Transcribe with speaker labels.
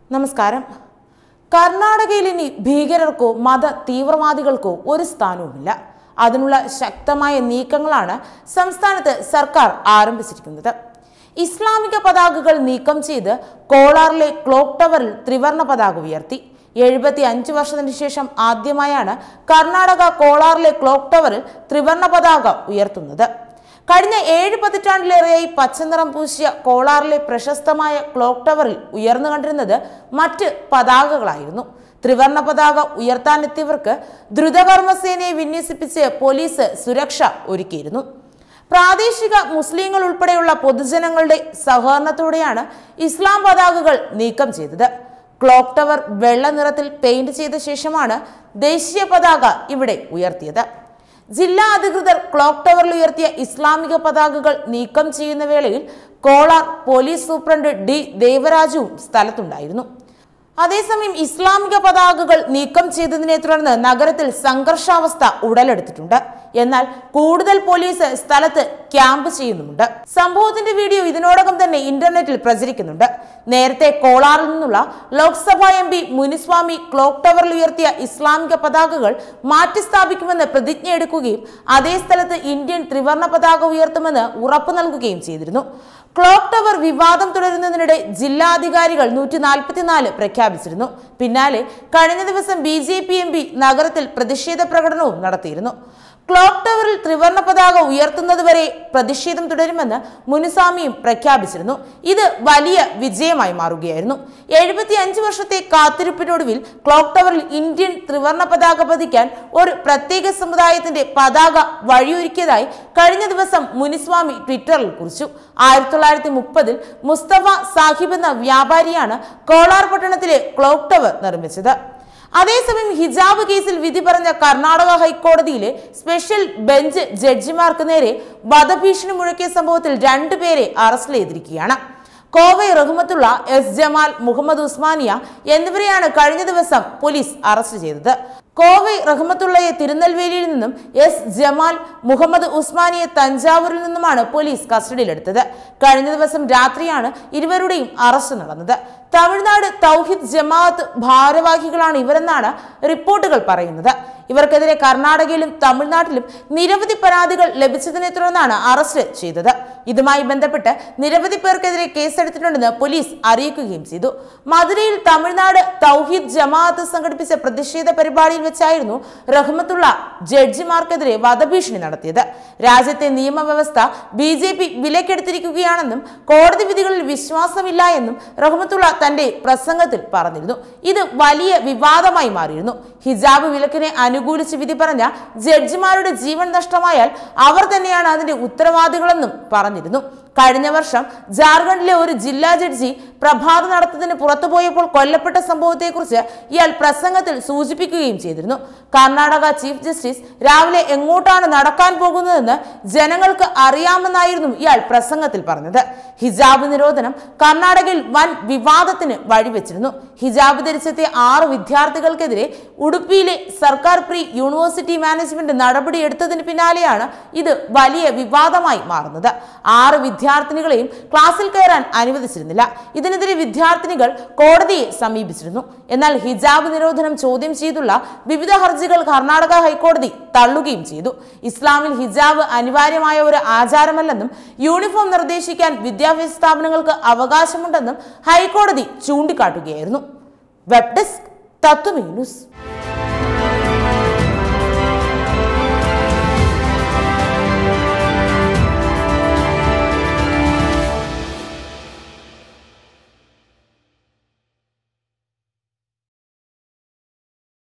Speaker 1: നമസ്കാരം കർണാടകയിൽ ഇനി ഭീകരർക്കോ മത തീവ്രവാദികൾക്കോ ഒരു സ്ഥാനവുമില്ല അതിനുള്ള ശക്തമായ നീക്കങ്ങളാണ് സംസ്ഥാനത്ത് സർക്കാർ ആരംഭിച്ചിരിക്കുന്നത് ഇസ്ലാമിക പതാകകൾ നീക്കം ചെയ്ത് കോളാറിലെ ക്ലോക്ക് ടവറിൽ ത്രിവർണ പതാക ഉയർത്തി എഴുപത്തി അഞ്ച് വർഷത്തിന് ശേഷം ആദ്യമായാണ് കർണാടക കോളാറിലെ ക്ലോക്ക് ടവറിൽ ത്രിവർണ പതാക ഉയർത്തുന്നത് കഴിഞ്ഞ ഏഴ് പതിറ്റാണ്ടിലേറെയായി പച്ചനിറം പൂശിയ കോളാറിലെ പ്രശസ്തമായ ക്ലോക്ക് ടവറിൽ ഉയർന്നു കണ്ടിരുന്നത് മറ്റ് പതാകകളായിരുന്നു ത്രിവർണ പതാക ഉയർത്താനെത്തിയവർക്ക് ദ്രുതകർമ്മസേനയെ വിന്യസിപ്പിച്ച് പോലീസ് സുരക്ഷ ഒരുക്കിയിരുന്നു പ്രാദേശിക മുസ്ലിങ്ങൾ ഉൾപ്പെടെയുള്ള പൊതുജനങ്ങളുടെ സഹകരണത്തോടെയാണ് ഇസ്ലാം പതാകകൾ നീക്കം ചെയ്തത് ക്ലോക്ക് ടവർ വെള്ള നിറത്തിൽ പെയിന്റ് ചെയ്ത ശേഷമാണ് ദേശീയ പതാക ഇവിടെ ഉയർത്തിയത് ജില്ലാ അധികൃതർ ക്ലോക്ക് ടവറിൽ ഉയർത്തിയ ഇസ്ലാമിക പതാകകൾ നീക്കം ചെയ്യുന്ന വേളയിൽ കോളാർ പോലീസ് സൂപ്രണ്ട് ഡി ദേവരാജുവും സ്ഥലത്തുണ്ടായിരുന്നു അതേസമയം ഇസ്ലാമിക പതാകകൾ നീക്കം ചെയ്തതിനെ തുടർന്ന് നഗരത്തിൽ സംഘർഷാവസ്ഥ ഉടലെടുത്തിട്ടുണ്ട് എന്നാൽ കൂടുതൽ പോലീസ് സ്ഥലത്ത് ക്യാമ്പ് ചെയ്യുന്നുമുണ്ട് സംഭവത്തിന്റെ വീഡിയോ ഇതിനോടകം തന്നെ ഇന്റർനെറ്റിൽ പ്രചരിക്കുന്നുണ്ട് നേരത്തെ കോളാറിൽ നിന്നുള്ള Lok Sabha M P Muniswamy clock ടവറിൽ ഉയർത്തിയ ഇസ്ലാമിക പതാകകൾ മാറ്റി സ്ഥാപിക്കുമെന്ന് പ്രതിജ്ഞ എടുക്കുകയും അതേ സ്ഥലത്ത് ഇന്ത്യൻ ത്രിവർണ പതാക ഉയർത്തുമെന്ന് ഉറപ്പു നൽകുകയും ചെയ്തിരുന്നു ക്ലോക്ക് ടവർ വിവാദം തുടരുന്നതിനിടെ ജില്ലാധികാരികൾ നൂറ്റി നാൽപ്പത്തിനാല് പ്രഖ്യാപിച്ചിരുന്നു പിന്നാലെ കഴിഞ്ഞ ദിവസം B J P M P നഗരത്തിൽ പ്രതിഷേധ പ്രകടനവും നടത്തിയിരുന്നു ക്ലോക്ക് ടവറിൽ ത്രിവർണ പതാക ഉയർത്തുന്നതുവരെ പ്രതിഷേധം തുടരുമെന്ന് മുനുസ്വാമിയും പ്രഖ്യാപിച്ചിരുന്നു ഇത് വലിയ വിജയമായി മാറുകയായിരുന്നു എഴുപത്തി അഞ്ച് വർഷത്തെ കാത്തിരിപ്പിനൊടുവിൽ ക്ലോക്ക് ടവറിൽ ഇന്ത്യൻ ത്രിവർണ പതാക പതിക്കാൻ ഒരു പ്രത്യേക സമുദായത്തിന്റെ പതാക വഴിയൊരുക്കിയതായി കഴിഞ്ഞ ദിവസം മുനിസ്വാമി ട്വിറ്ററിൽ കുറിച്ചു ആയിരത്തി തൊള്ളായിരത്തി മുപ്പതിൽ മുസ്തഫ സാഹിബ് എന്ന വ്യാപാരിയാണ് കോളാർ പട്ടണത്തിലെ ക്ലോക്ക് ടവർ നിർമ്മിച്ചത് അതേസമയം ഹിജാബ് കേസിൽ വിധി പറഞ്ഞ കർണാടക ഹൈക്കോടതിയിലെ സ്പെഷ്യൽ ബെഞ്ച് ജഡ്ജിമാർക്ക് നേരെ വധഭീഷണി മുഴക്കിയ സംഭവത്തിൽ രണ്ടുപേരെ അറസ്റ്റ് ചെയ്തിരിക്കുകയാണ് കോവൈ റഹ്മത്തുള്ള എസ് ജമാൽ മുഹമ്മദ് ഉസ്മാനിയ എന്നിവരെയാണ് കഴിഞ്ഞ ദിവസം പോലീസ് അറസ്റ്റ് ചെയ്തത് കോവൈ റഹ്മത്തുള്ളയെ തിരുനെൽവേലിയിൽ നിന്നും എസ് ജമാൽ മുഹമ്മദ് ഉസ്മാനിയെ തഞ്ചാവൂരിൽ നിന്നുമാണ് പോലീസ് കസ്റ്റഡിയിലെടുത്തത് കഴിഞ്ഞ ദിവസം രാത്രിയാണ് ഇരുവരുടെയും അറസ്റ്റ് നടന്നത് തമിഴ്നാട് തൗഹിദ് ജമാഅത്ത് ഭാരവാഹികളാണ് ഇവരെന്നാണ് റിപ്പോർട്ടുകൾ പറയുന്നത് ഇവർക്കെതിരെ കർണാടകയിലും തമിഴ്നാട്ടിലും നിരവധി പരാതികൾ ലഭിച്ചതിനെ തുടർന്നാണ് അറസ്റ്റ് ചെയ്തത് ഇതുമായി ബന്ധപ്പെട്ട് നിരവധി പേർക്കെതിരെ കേസെടുത്തിട്ടുണ്ടെന്ന് പോലീസ് അറിയിക്കുകയും ചെയ്തു മധുരയിൽ തമിഴ്നാട് തൗഹീദ് ജമാഅത്ത് സംഘടിപ്പിച്ച പ്രതിഷേധ പരിപാടിയിൽ വെച്ചായിരുന്നു റഹ്മത്തുള്ള ജഡ്ജിമാർക്കെതിരെ വധഭീഷണി നടത്തിയത് രാജ്യത്തെ നിയമവ്യവസ്ഥ ബി ജെ പി വിലക്കെടുത്തിരിക്കുകയാണെന്നും കോടതി വിധികളിൽ വിശ്വാസമില്ല എന്നും റഹ്മത്തുള്ള തന്റെ പ്രസംഗത്തിൽ പറഞ്ഞിരുന്നു ഇത് വലിയ വിവാദമായി മാറിയിരുന്നു ഹിജാബ് വിലക്കിനെ അനുകൂലിച്ച് വിധി പറഞ്ഞ ജഡ്ജിമാരുടെ ജീവൻ നഷ്ടമായാൽ അവർ തന്നെയാണ് അതിന്റെ ഉത്തരവാദികളെന്നും പറഞ്ഞിരുന്നു കഴിഞ്ഞ വർഷം ജാർഖണ്ഡിലെ ഒരു ജില്ലാ ജഡ്ജി പ്രഭാത നടത്തത്തിന് പുറത്തുപോയപ്പോൾ കൊല്ലപ്പെട്ട സംഭവത്തെക്കുറിച്ച് ഇയാൾ പ്രസംഗത്തിൽ സൂചിപ്പിക്കുകയും ചെയ്തിരുന്നു കർണാടക ചീഫ് ജസ്റ്റിസ് രാവിലെ എങ്ങോട്ടാണ് നടക്കാൻ പോകുന്നതെന്ന് ജനങ്ങൾക്ക് അറിയാമെന്നായിരുന്നു ഇയാൾ പ്രസംഗത്തിൽ പറഞ്ഞത് ഹിജാബ് നിരോധനം കർണാടകയിൽ വൻ വിവാദത്തിന് വഴിവെച്ചിരുന്നു ഹിജാബ് ധരിച്ചെത്തിയ ആറ് വിദ്യാർത്ഥികൾക്കെതിരെ ഉടുപ്പിയിലെ സർക്കാർ പ്രീ യൂണിവേഴ്സിറ്റി മാനേജ്മെന്റ് നടപടിയെടുത്തതിന് പിന്നാലെയാണ് ഇത് വലിയ വിവാദമായി മാറുന്നത് ആറ് വിദ്യാർത്ഥിനികളെയും ക്ലാസ്സിൽ കയറാൻ അനുവദിച്ചിരുന്നില്ല ഇതിനെതിരെ വിദ്യാർത്ഥിനികൾ കോടതിയെ സമീപിച്ചിരുന്നു എന്നാൽ ഹിജാബ് നിരോധനം ചോദ്യം ചെയ്തുള്ള വിവിധ ഹർജികൾ കർണാടക ഹൈക്കോടതി തള്ളുകയും ചെയ്തു ഇസ്ലാമിൽ ഹിജാബ് അനിവാര്യമായ ഒരു ആചാരമല്ലെന്നും യൂണിഫോം നിർദ്ദേശിക്കാൻ വിദ്യാഭ്യാസ സ്ഥാപനങ്ങൾക്ക് അവകാശമുണ്ടെന്നും ഹൈക്കോടതി ചൂണ്ടിക്കാട്ടുകയായിരുന്നു വെബ് ഡെസ്ക് തത്വമേ ന്യൂസ്